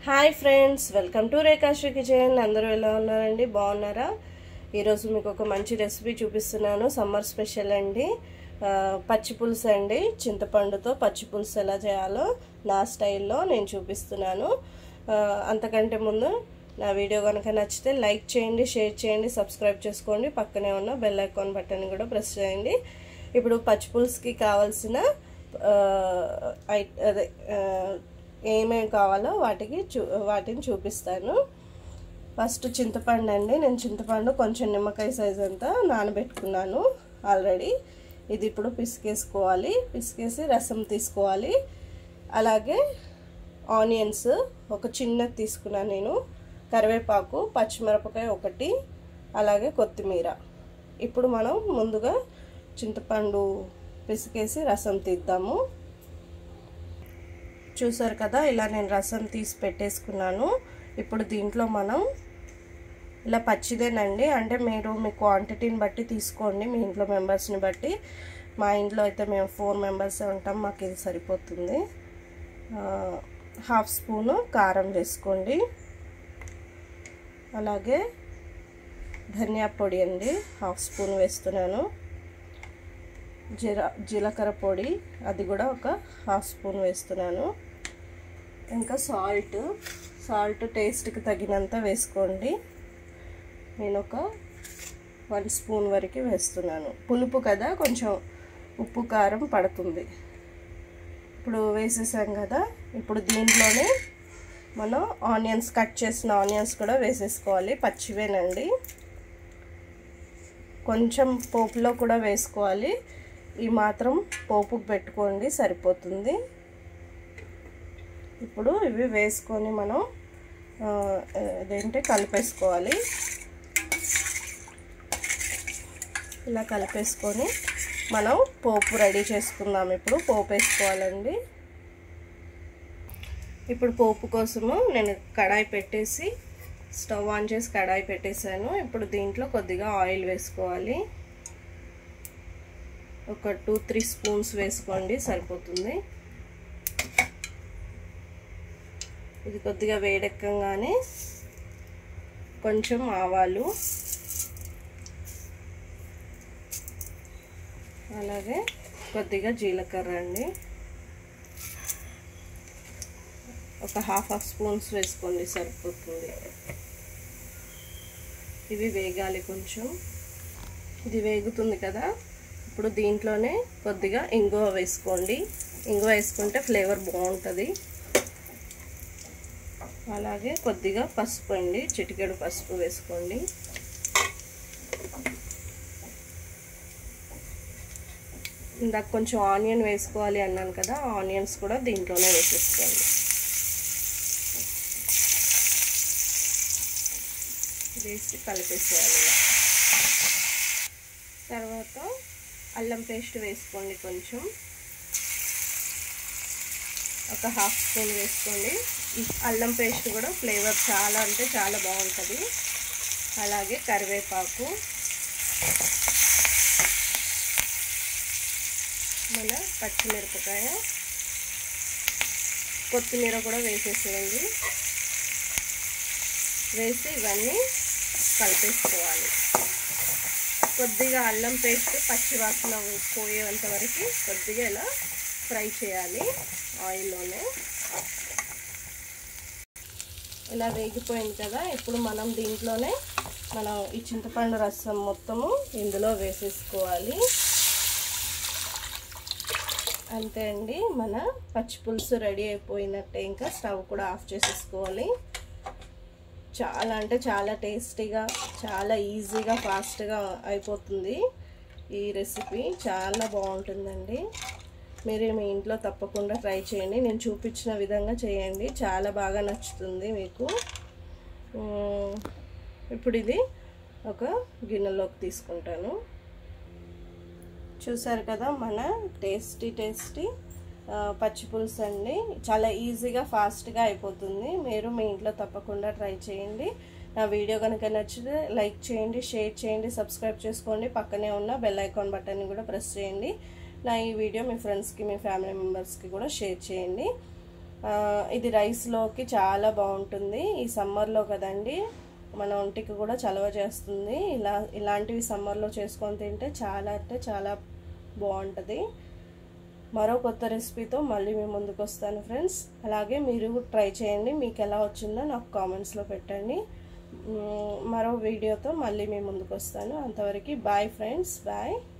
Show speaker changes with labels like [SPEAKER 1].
[SPEAKER 1] hi friends welcome to Rekhasri kitchen అందరూ ఎలా ఉన్నారండి బాగున్నారా ఈరోజు మీకు ఒక మంచి రెసిపీ చూపిస్తున్నాను సమ్మర్ స్పెషల్ అండి ఆ, పచ్చి పులుసు అండి చింతపండుతో పచ్చి పులుసు ఎలా చేయాలో నా స్టైల్లో నేను చూపిస్తున్నాను ఆ, అంతకంటే ముందు నా వీడియో కనుక నచ్చితే లైక్ చేయండి షేర్ చేయండి సబ్స్క్రైబ్ చేసుకోండి పక్కనే ఉన్న బెల్ ఐకాన్ బటన్ కూడా ప్రెస్ చేయండి ఇప్పుడు పచ్చి పులుసుకి కావాల్సిన ఆ, ఐ- అదే ఆ, ఏమేమి కావాలో వాటికి చూ వాటిని చూపిస్తాను ఫస్ట్ చింతపండు అండి నేను చింతపండు కొంచెం నిమ్మకాయ సైజ్ అంతా నానబెట్టుకున్నాను ఆల్రెడీ ఇది ఇప్పుడు పిసికేసుకోవాలి పిసికేసి రసం తీసుకోవాలి అలాగే ఆనియన్స్ ఒక చిన్నది తీసుకున్నాను నేను కరివేపాకు పచ్చిమిరపకాయ ఒకటి అలాగే కొత్తిమీర ఇప్పుడు మనం ముందుగా చింతపండు పిసికేసి రసం తీద్దాము చూసారు కదా ఇలా నేను రసం తీసి పెట్టేసుకున్నాను ఇప్పుడు దీంట్లో మనం ఇలా పచ్చిదేనండి అంటే మీరు మీ క్వాంటిటీని బట్టి తీసుకోండి మీ ఇంట్లో మెంబర్స్ని బట్టి మా ఇంట్లో అయితే మేము ఫోర్ మెంబర్స్ ఉంటాం మాకు ఇది సరిపోతుంది హాఫ్ స్పూను కారం వేసుకోండి అలాగే ధనియా పొడి అండి హాఫ్ స్పూన్ వేస్తున్నాను జీరా జీలకర్ర పొడి అది కూడా ఒక హాఫ్ స్పూన్ వేస్తున్నాను ఇంకా సాల్ట్ సాల్ట్ టేస్ట్కి తగినంత వేసుకోండి నేను ఒక వన్ స్పూన్ వరకు వేస్తున్నాను పులుపు కదా కొంచెం ఉప్పు కారం పడుతుంది ఇప్పుడు వేసేసాం కదా ఇప్పుడు దీంట్లోనే మనం ఆనియన్స్ కట్ చేసిన ఆనియన్స్ కూడా వేసేసుకోవాలి పచ్చివేనండి కొంచెం పోపులో కూడా వేసుకోవాలి ఈ మాత్రం పోపుకు పెట్టుకోండి సరిపోతుంది ఇప్పుడు ఇవి వేసుకొని మనం అదేంటి కలిపేసుకోవాలి ఇలా కలిపేసుకొని మనం పోపు రెడీ చేసుకుందాం ఇప్పుడు పోపు వేసుకోవాలండి ఇప్పుడు పోపు కోసము నేను కడాయి పెట్టేసి స్టవ్ ఆన్ చేసి కడాయి పెట్టేశాను ఇప్పుడు దీంట్లో కొద్దిగా ఆయిల్ వేసుకోవాలి ఒక టూ త్రీ స్పూన్స్ వేసుకోండి సరిపోతుంది ఇది కొద్దిగా వేడెక్కగానే కొంచెం ఆవాలు అలాగే కొద్దిగా జీలకర్ర అండి ఒక హాఫ్ హాఫ్ స్పూన్స్ వేసుకోండి సరిపోతుంది ఇవి వేగాలి కొంచెం ఇది వేగుతుంది కదా ఇప్పుడు దీంట్లోనే కొద్దిగా ఇంగువ వేసుకోండి ఇంగువ వేసుకుంటే ఫ్లేవర్ బాగుంటుంది అలాగే కొద్దిగా పసుపు అండి చిటికెడు పసుపు వేసుకోండి ఇందాక కొంచెం ఆనియన్ వేసుకోవాలి అన్నాను కదా ఆనియన్స్ కూడా దీంట్లోనే వేసేసుకోండి వేసి కలిపేసేయాలి తర్వాత అల్లం పేస్ట్ వేసుకోండి కొంచెం ఒక హాఫ్ స్పూన్ వేసుకోండి ఈ అల్లం పేస్ట్ కూడా ఫ్లేవర్ చాలా అంటే చాలా బాగుంటుంది అలాగే కరివేపాకు మన పచ్చిమిరపకాయ కొత్తిమీర కూడా వేసేసేయండి వేసి ఇవన్నీ కలిపేసుకోవాలి కొద్దిగా అల్లం పేస్ట్ పచ్చి వాసన పోయేంత వరకు కొద్దిగా ఇలా ఫ్రై చేయాలి ఆయిల్లోనే ఇలా వేగిపోయింది కదా ఇప్పుడు మనం దీంట్లోనే మనం ఈ చింతపండు రసం మొత్తము ఇందులో వేసేసుకోవాలి అంతే అండి మన పచ్చి పులుసు రెడీ అయిపోయినట్టే ఇంకా స్టవ్ కూడా ఆఫ్ చేసేసుకోవాలి చాలా అంటే చాలా టేస్టీగా చాలా ఈజీగా ఫాస్ట్గా అయిపోతుంది ఈ రెసిపీ చాలా బాగుంటుందండి మీరు మీ ఇంట్లో తప్పకుండా ట్రై చేయండి నేను చూపించిన విధంగా చేయండి చాలా బాగా నచ్చుతుంది మీకు ఇప్పుడు ఇది ఒక గిన్నెలోకి తీసుకుంటాను చూసారు కదా మన టేస్టీ టేస్టీ పచ్చి పులుసు అండి చాలా ఈజీగా ఫాస్ట్గా అయిపోతుంది మీరు మీ ఇంట్లో తప్పకుండా ట్రై చేయండి నా వీడియో కనుక నచ్చితే లైక్ చేయండి షేర్ చేయండి సబ్స్క్రైబ్ చేసుకోండి పక్కనే ఉన్న బెల్ ఐకాన్ బటన్ని కూడా ప్రెస్ చేయండి నా ఈ వీడియో మీ ఫ్రెండ్స్కి మీ ఫ్యామిలీ మెంబర్స్కి కూడా షేర్ చేయండి ఇది రైస్లోకి చాలా బాగుంటుంది ఈ సమ్మర్లో కదండి మన ఒంటికి కూడా చలవ చేస్తుంది ఇలా ఇలాంటివి సమ్మర్లో చేసుకొని తింటే చాలా అంటే చాలా బాగుంటుంది మరో కొత్త రెసిపీతో మళ్ళీ మేము ముందుకు వస్తాను ఫ్రెండ్స్ అలాగే మీరు ట్రై చేయండి మీకు ఎలా వచ్చిందో నాకు కామెంట్స్లో పెట్టండి మరో వీడియోతో మళ్ళీ మేము ముందుకు వస్తాను అంతవరకు బాయ్ ఫ్రెండ్స్ బాయ్